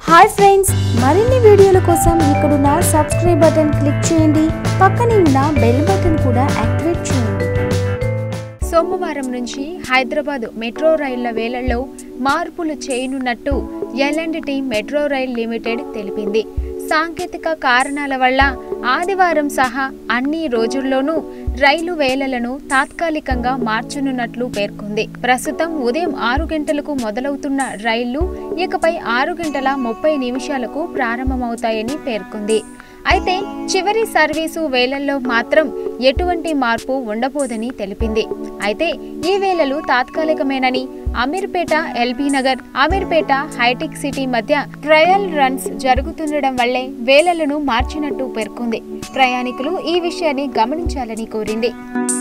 hi friends మరిన్ని వీడియోల కోసం ఇక్కడున్న సబ్స్క్రైబ్ బటన్ క్లిక్ చేయండి పక్కనే ఉన్న బెల్ బటన్ కూడా యాక్టివేట్ చేయండి సోమవారం నుంచి హైదరాబాద్ మెట్రో రైళ్ల వేళల్లో మార్పులు చేయనున్నట్టు ఎల్ఎండ్టీ మెట్రో రైల్ లిమిటెడ్ తెలిపింది సాంకేతిక కారణాల వల్ల ఆదివారం సహా అన్ని రోజుల్లోనూ రైలు వేళలను తాత్కాలికంగా మార్చనున్నట్లు పేర్కొంది ప్రస్తుతం ఉదయం ఆరు గంటలకు మొదలవుతున్న రైళ్లు ఇకపై ఆరు గంటల ముప్పై నిమిషాలకు ప్రారంభమవుతాయని పేర్కొంది అయితే చివరి సర్వీసు వేళల్లో మాత్రం ఎటువంటి మార్పు ఉండబోదని తెలిపింది అయితే ఈ వేళలు తాత్కాలికమేనని అమీర్పేట ఎల్బీ నగర్ అమీర్పేట హైటెక్ సిటీ మధ్య ట్రయల్ రన్స్ జరుగుతుండడం వల్లే వేళలను మార్చినట్టు పేర్కొంది ప్రయాణికులు ఈ విషయాన్ని గమనించాలని కోరింది